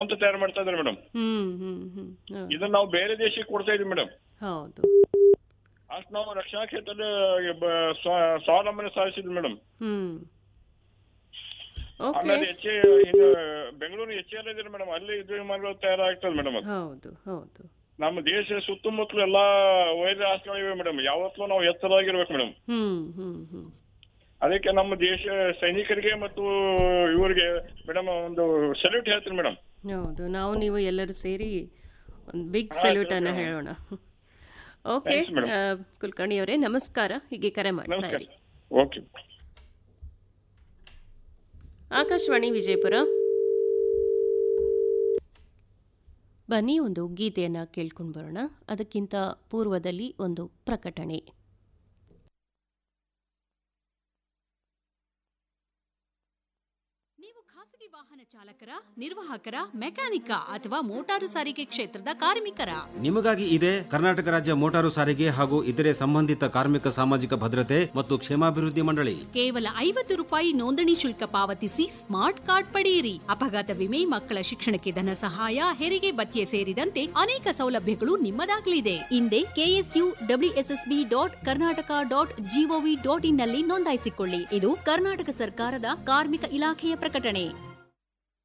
ಅಂತ ತಯಾರು ಮಾಡ್ತಾ ಇದ್ದಾರೆ ಮೇಡಮ್ ಹ್ಮ್ ಹ್ಮ್ ಹ್ಮ್ ಹೌದು. ಇದನ್ನ ನಾವು ಬೇರೆ ದೇಶಕ್ಕೆ ಕೊಡ್ತಾ ಇದೀವಿ ಮೇಡಮ್ ಹೌದು ಅಷ್ಟು ನಾವು ರಕ್ಷಣಾ ಕ್ಷೇತ್ರದಲ್ಲಿ ಬ- ಸ್ವ- ಸ್ವಾವಲಂಬನೆ ಸಾಧಿಸಿದ್ವಿ ಮೇಡಮ್ ಹ್ಮ್ ಓಕೆ ಆಮೇಲೆ ಎಚ್ ಇನ್ನು ಬೆಂಗಳೂರು ಎಚ್ ಎಲ್ ಇದೆ ಮೇಡಮ್ ಅಲ್ಲಿ ಯುದ್ಧ ವಿಮಾನಗಳು ತಯಾರಾಗ್ತದೆ ಮೇಡಮ್ ಅದು ಹೌದು ಹೌದು ನಮ್ಮ ದೇಶ ಸುತ್ತಮುತ್ತಲು ಎಲ್ಲಾ ವೈದ್ಯ ಆಸ್ತಿಗಳಿವೆ ಮೇಡಮ್ ಯಾವತ್ತೂ ನಾವು ಎಚ್ಚರವಾಗಿರ್ಬೇಕು ಮೇಡಮ್ ಹ್ಮ್ ಹ್ಮ್ ಹ್ಮ್ ಅದಕ್ಕೆ ನಮ್ಮ ದೇಶ ಸೈನಿಕರಿಗೆ ಮತ್ತು ಇವರಿಗೆ ಮೇಡಮ್ ಒಂದು ಸಲ್ಯೂಟ್ ಹೇಳ್ತೀನಿ ಮೇಡಮ್ ಹೌದು ನಾವು ನೀವು ಎಲ್ಲರೂ ಸೇರಿ ಒಂದು ಬಿಗ್ ಹಾ, ಸಲ್ಯೂಟ್ ಅನ್ನ ಸರಿ, ಹೇಳೋಣ ಓಕೆ Thanks, madam. ಕುಲಕರ್ಣಿ ಅವರೇ ನಮಸ್ಕಾರ ಹೀಗೆ ಕರೆ ಮಾಡ್ತಾ ನಮಸ್ಕಾರ ಇರಿ ಓಕೆ ಆಕಾಶವಾಣಿ ವಿಜಯಪುರ ಬನ್ನಿ ಒಂದು ಗೀತೆಯನ್ನು ಕೇಳ್ಕೊಂಡು ಬರೋಣ ಅದಕ್ಕಿಂತ ಪೂರ್ವದಲ್ಲಿ ಒಂದು ಪ್ರಕಟಣೆ ನೀವು ಖಾಸಗಿ ವಾಹನ ಚಾಲಕರ ನಿರ್ವಾಹಕರ ಮೆಕ್ಯಾನಿಕ ಅಥವಾ ಮೋಟಾರು ಸಾರಿಗೆ ಕ್ಷೇತ್ರದ ಕಾರ್ಮಿಕರ ನಿಮಗಾಗಿ ಇದೆ ಕರ್ನಾಟಕ ರಾಜ್ಯ ಮೋಟಾರು ಸಾರಿಗೆ ಹಾಗೂ ಇತರೆ ಸಂಬಂಧಿತ ಕಾರ್ಮಿಕ ಸಾಮಾಜಿಕ ಭದ್ರತೆ ಮತ್ತು ಕ್ಷೇಮಾಭಿವೃದ್ಧಿ ಮಂಡಳಿ ಕೇವಲ ಐವತ್ತು ರೂಪಾಯಿ ನೋಂದಣಿ ಶುಲ್ಕ ಪಾವತಿಸಿ ಸ್ಮಾರ್ಟ್ ಕಾರ್ಡ್ ಪಡೆಯಿರಿ ಅಪಘಾತ ವಿಮೆ ಮಕ್ಕಳ ಶಿಕ್ಷಣಕ್ಕೆ ಧನ ಸಹಾಯ ಹೆರಿಗೆ ಭತ್ಯೆ ಸೇರಿದಂತೆ ಅನೇಕ ಸೌಲಭ್ಯಗಳು ನಿಮ್ಮದಾಗಲಿದೆ ಹಿಂದೆ KSU WSSB dot Karnataka dot GOV dot in ನಲ್ಲಿ ನೋಂದಾಯಿಸಿಕೊಳ್ಳಿ ಇದು ಕರ್ನಾಟಕ ಸರ್ಕಾರದ ಕಾರ್ಮಿಕ ಇಲಾಖೆಯ ಪ್ರಕಟಣೆ